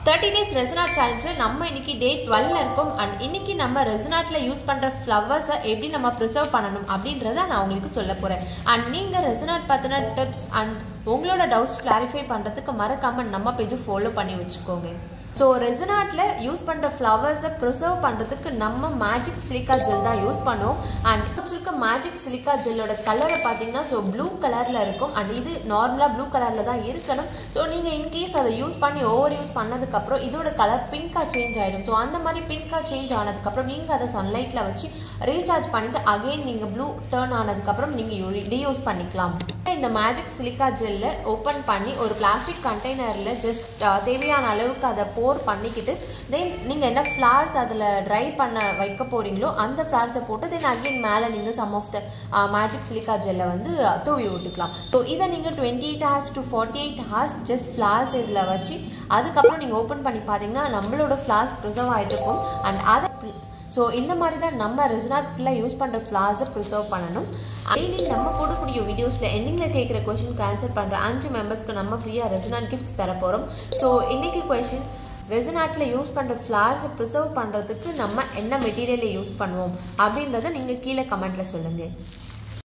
thirty days ரெசனாட் சேலஞ்சில் நம்ம இன்னைக்கு டே டுவெல்ல இருக்கோம் அண்ட் இன்னைக்கு நம்ம ரெசனாட்டில் யூஸ் பண்ணுற ஃப்ளவர்ஸை எப்படி நம்ம ப்ரிசர்வ் பண்ணணும் அப்படின்றத நான் உங்களுக்கு சொல்ல போகிறேன் அண்ட் நீங்கள் ரெசனாட் பற்றின டிப்ஸ் அண்ட் உங்களோட டவுட்ஸ் கிளாரிஃபை பண்ணுறதுக்கு மறக்காமல் நம்ம பேஜை ஃபாலோ பண்ணி வச்சுக்கோங்க ஸோ ரெசனாட்டில் யூஸ் பண்ணுற ஃப்ளவர்ஸை ப்ரிசர்வ் பண்ணுறதுக்கு நம்ம மேஜிக் சிலிக்கா ஜெல் தான் யூஸ் பண்ணுவோம் அண்ட் வச்சிருக்க மேஜிக் சிலிக்கா ஜெல்லோட கலரை பார்த்தீங்கன்னா ஸோ ப்ளூ கலரில் இருக்கும் அண்ட் இது நார்மலாக ப்ளூ கலரில் தான் இருக்கணும் ஸோ நீங்கள் இன்கேஸ் அதை யூஸ் பண்ணி ஓவர் யூஸ் பண்ணதுக்கப்புறம் இதோட கலர் பிங்காக சேஞ்ச் ஆகிடும் ஸோ அந்த மாதிரி பிங்காக சேஞ்ச் ஆனதுக்கப்புறம் நீங்கள் அதை சன்லைட்டில் வச்சு ரீசார்ஜ் பண்ணிவிட்டு அகெயின் நீங்கள் ப்ளூ டேர்ன் ஆனதுக்கப்புறம் நீங்கள் ரீயூஸ் பண்ணிக்கலாம் இந்த மேஜிக் சிலிக்கா ஜெல்லை ஓப்பன் பண்ணி ஒரு பிளாஸ்டிக் கண்டெய்னரில் ஜஸ்ட் தேவையான அளவுக்கு அதை போர் பண்ணிக்கிட்டு தென் நீங்கள் என்ன ஃப்ளார்ஸ் அதில் ட்ரை பண்ண வைக்க போகிறீங்களோ அந்த ஃப்ளார்ஸை போட்டு தென் அகெயின் மேலே நீங்கள் some of the magic silica ஜெல்லை வந்து தூவி விட்டுக்கலாம் ஸோ இதை நீங்கள் twenty eight hours to forty eight hours just flowers இதில் வச்சு அதுக்கப்புறம் நீங்கள் ஓப்பன் பண்ணி பார்த்தீங்கன்னா நம்மளோட ஃப்ளார்ஸ் ப்ரிசர்வ் ஆகிட்டு இருக்கும் அண்ட் அதை ஸோ இந்த மாதிரி தான் நம்ம ரெசனாட்டில் யூஸ் பண்ணுற ஃப்ளார்ஸை ப்ரிசர்வ் பண்ணணும் டெய்லி நம்ம போடக்கூடிய வீடியோஸில் எண்டிங்கில் கேட்குற கொஷனுக்கு ஆன்சர் பண்ணுற அஞ்சு மெம்பர்ஸ்க்கு நம்ம ஃப்ரீயாக ரெசனாட் கிஃப்ட்ஸ் தர போகிறோம் ஸோ இன்றைக்கி கொஷின் ரெசனாட்டில் யூஸ் பண்ணுற ஃப்ளார்ஸை ப்ரிசர்வ் பண்ணுறதுக்கு நம்ம என்ன மெட்டீரியலை யூஸ் பண்ணுவோம் அப்படின்றத நீங்கள் கீழே கமெண்ட்டில் சொல்லுங்கள்